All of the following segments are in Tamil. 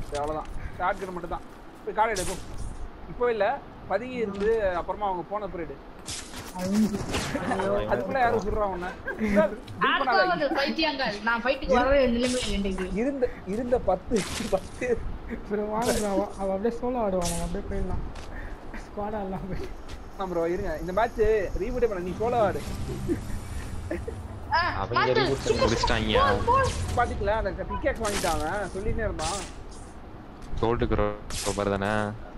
அவ்வளவுதான் ஷார்ட் கன் மட்டும் தான் போய் கார்டு எடுக்கும் இப்போ இல்ல பதுங்கி இருந்து அப்புறமா அவங்க போன பீரியட் அதுக்குள்ள யாரும் சொல்றான் உன்ன சார், build பண்ணாத. அடுத்தவங்க பைத்தியங்கள் நான் ஃபைட்டுக்கு வரவே நிலைமை எனக்கு இருந்த இருந்த பத்து பத்து அப்புறம் வாங்க bro, அவ அவ அப்படியே சோலோ ஆடுவான் அவன் அப்படியே போயிடலாம் ஸ்குவாடா எல்லாம் போய் ப்ரோ இருங்க இந்த மேட்ச் ரீபூட்டே பண்ண நீ சோலோ ஆடு அவங்க reboot பண்ணி முடிச்சிட்டாங்க பாட்டிக்கல அந்த டிக்கெட் வாங்கிட்டாங்க சொல்லிட்டே இருந்தான் கோல்டு க்ரோபர் தானே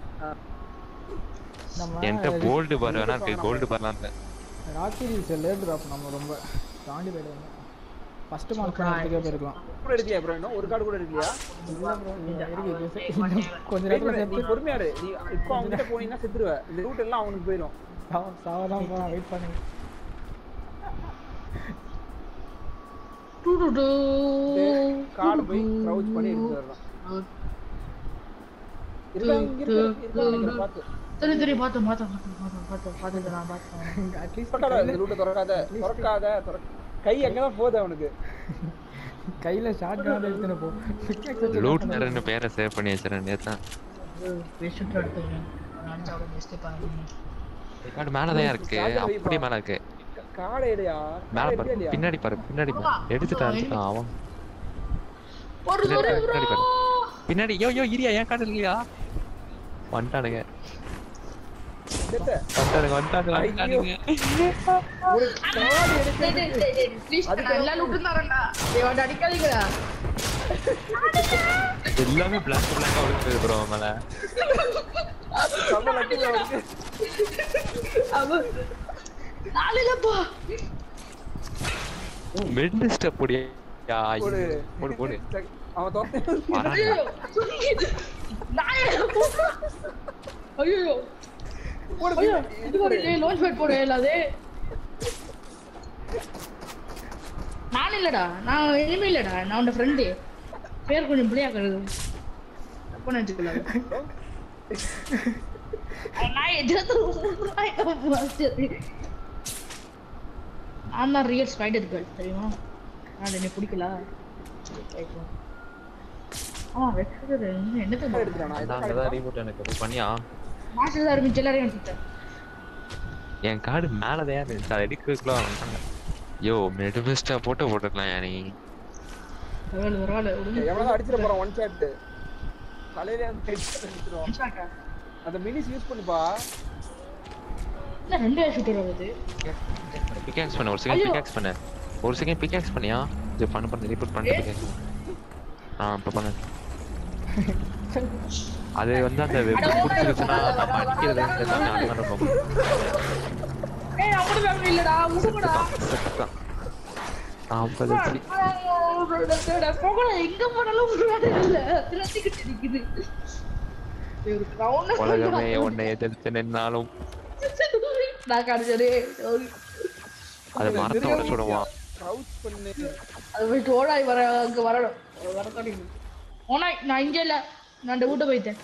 நம்ம என்கிட்ட கோல்டு பார் வேணா இருக்கு கோல்டு பார்லாம் இல்ல ராத்திரி லேட் ட்ராப் நம்ம ரொம்ப தாண்டி போயிடுவாங்க ஃபர்ஸ்ட் மார்க் பண்ணதுக்கே போயிருக்கலாம் கூட எடுக்கலையா ப்ரோ இன்னும் ஒரு கார்டு கூட எடுக்கலையா இல்ல bro, இருக்கு, இருக்கு. இன்னும் கொஞ்ச Wait நேரத்துல பண்ணு, நீ செத்து பொறுமையா இரு நீ இப்போ அவங்க கிட்ட போனீங்கன்னா செத்துருவ இந்த ரூட் எல்லாம் அவனுக்கு போயிடும் சாவ- சாவதான் போறான் வெயிட் பண்ணுங்க கார்டு போய் க்ரௌச் பண்ணி எடுத்து வரலாம் இருக்கா இங்க இருக்கு இருக்கா நினைக்கிறேன் பாத்து சரி சரி பார்த்தோம் பார்த்தோம் பார்த்தோம் பார்த்தோம் பார்த்தோம் நான் பார்த்தேன் அட்லீஸ்ட் திறக்காத இந்த ரூட்டை திறக்காத திறக்காத திறக்க கை அங்கதான் போகுது அவனுக்கு கையில ஷார்ட் கார்டு எடுத்துன்னு போ Pickaxe வச்சு லூட் நரன்னு பேரை சேவ் பண்ணி வச்சிருக்கேன் நேத்தான் பெஸ்ட் எடுத்துக்கிறேன் நான் அவ்வளோ பெஸ்ட்டு பாருங்க ரெக்கார்டு மேல தான் இருக்கு அப்படி மேல இருக்கு காடை எடுயா மேல காடை பாரு எடுக்கலையா? பின்னாடி பாரு பின்னாடி பாரு எடுத்துட்டான் எடுத்துட்டான் அவன் ஒரு பின்னாடி ஒரு பாரு, பின்னாடி பாரு பின்னாடி யோ யோ இரியா ஏன் காடு இல்லையா வந்துட்டானுங்க செத்த. வந்துட்டானுங்க வந்துட்டானுங்க வந்துட்டானுங்க ஒரு காடு எடுக்க ப்ளீஸ் நல்லா லூட்டு தரேன்டா தேவாண்ட அடிக்காதீங்கடா எல்லாமே பிளாக் பிளாக்கா விழுந்து ப்ரோ மேல செம்ம lucky bro அவனுக்கு. அவ நாளைலப்பா மிட் ஸ்டெப் போடியா ஒரு போடு போடு அவன் தோத்த வரானுங்க ஐயோ போடு ஐயோ இது ஒரு லான்ச் பேட் போடு எல்லாது நான் இல்லடா நான் இனிமே இல்லடா நான் உன் ஃப்ரெண்டு பேர் கொஞ்சம் பிள்ளையா கருது தப்பா நினைச்சுக்கல நான் எதாவது நான் தான் ரியல் ஸ்பைடர் கேர்ள் தெரியுமா நான் என்னை பிடிக்கல ஆ வெக்டர் என்ன தெரியுமா எடுத்துட்டானா அதான் அங்கதான் ரீமோட் எனக்கு இது பண்ணியா மாஸ்டர் தான் ஆரம்பிச்சு எல்லாரையும் எடுத்துட்டேன் என் கார்டு மேலதான் இருந்துச்சு அதை எடுக்கிறதுக்குள்ள வந்துட்டாங்க யோ மெடுமிஸ்டா போட்டு போட்டுக்கலாம் நீ பரவாயில்ல பரவாயில்ல விடுங்க. எவ்வளவு அடிச்சிட போறான் ஒன் ஷாட் தலையில அடிச்சிருவான் One shot ஆ? அந்த மினிஸ் யூஸ் பண்ணுப்பா இல்ல ரெண்டு ஷூட்டர் வருது பிகாக்ஸ் பண்ணு ஒரு செகண்ட் ஐயோ. பிகாக்ஸ் பண்ணு ஒரு செகண்ட் பிகாக்ஸ் பண்ணியா இது பண்ணு பண்ணு ரிப்போர்ட் பண்ணு பிகாக்ஸ் ஆ இப்போ பண்ணு அது வந்து அந்த வெப் பிடிச்சிருச்சுன்னா நம்ம அடிக்கிறது வந்து தண்ணி அந்த மாதிரி இருக்கும் ஏய் அப்படி வேணும் இல்லடா உடுங்கடா செத்தான். ஐம்பது வச்சு போகல எங்க போனாலும் உருவாட இல்ல திரட்டிக்கிட்டு நிக்குது ஏய், ஒரு crown அ உலகமே உன்னை எதிர்த்து நின்னாலும் நான் காணிச்சதே அது மரத்தை உடச்சு விடுவான் க்ரௌச் பண்ணு அது போயிட்டு ஓடாய் வர அங்க வரணும் வர தொடங்கி ஓனாய் நான் இங்க இல்ல நான் அந்த வீட்டை போயிட்டேன்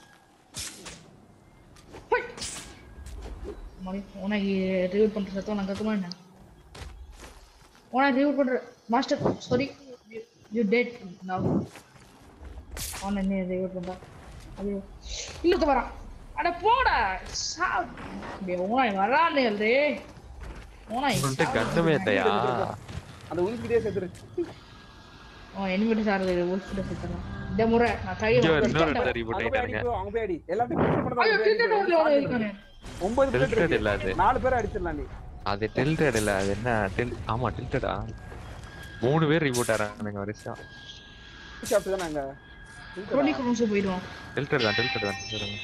ஹொய். மணி ஓனாய் ரிவீட் பண்ற சத்தம் நான் கத்துமா என்ன ஓனாய் ரிவீட் பண்ற மாஸ்டர் சாரி யூ டேட் நான் ஓன என்ன ரிவீட் பண்றா அது இல்லத்து வரான் அட போடா சா டேய், ஓனாய் வரானே டே ஓனாய் உன்கிட்ட கண்ணுமே இல்லையா அந்த உள்கிட்டே செத்துரு அவன் எனிமிட்டு சார்ந்து உள்கிட்ட சுத்தலாம் இந்த முறை நான் தைரியம் இங்க ஒரு வச்சிட்டேன். இன்னொரு ரீபூட் அங்க போய் ஆயிட்டானுங்க அடி bro, அங்க போய் அடி எல்லாத்தையும் finish பண்ணதான் ஐயோ, அங்க போய் கிரிக்கெட் அடி ஓடுல bro. இருக்கானே. ஒன்பது பேர் Tilted இருக்கு. இல்ல அது. நாலு பேரை அடிச்சிடலாம் நீ அது டில்டட் இல்ல அது என்ன டில் ஆமா டில்டடா மூணு பேர் ரிபூட் ஆறானுங்க வரிசையா ஷாப்ட் தானே அங்க குரோனிக் ரூம்ஸ் போயிடுவான் டில்டட் தான் டில்டட் தான் சொல்லுங்க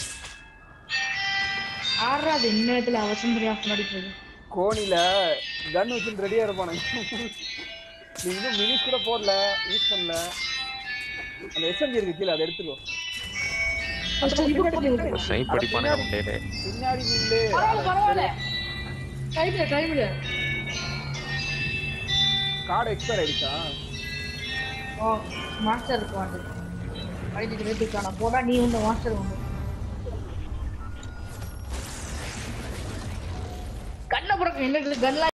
ஆறாவது இன்னத்துல அவசரம் தெரியாம முன்னாடி போகுது கோணில கன் வச்சுட்டு ரெடியா இருப்பானுங்க நீ இன்னும் மினிஸ் கூட போடல யூஸ் பண்ணல அந்த எஸ்எம்ஜி இருக்கு கீழே அதை எடுத்துக்கோ ஃபர்ஸ்ட் ரிப்போர்ட் பண்ணி விட்டு ஸ்னைப் அடிப்பானுங்க முட்டையிலே பின்னாடி நில்லு பரவாயில்ல பரவாயில்ல டைம்ல டைம்ல கார்டு எக்ஸ்பயர் ஆயிடுச்சா ஓ மாஸ்டர் இருக்கு வந்து வயதுக்கு ரேட்டுக்கான போடா நீ உண்டு மாஸ்டர் உண்டு கண்ணை பிறகு எங்களுக்கு கன்லாம்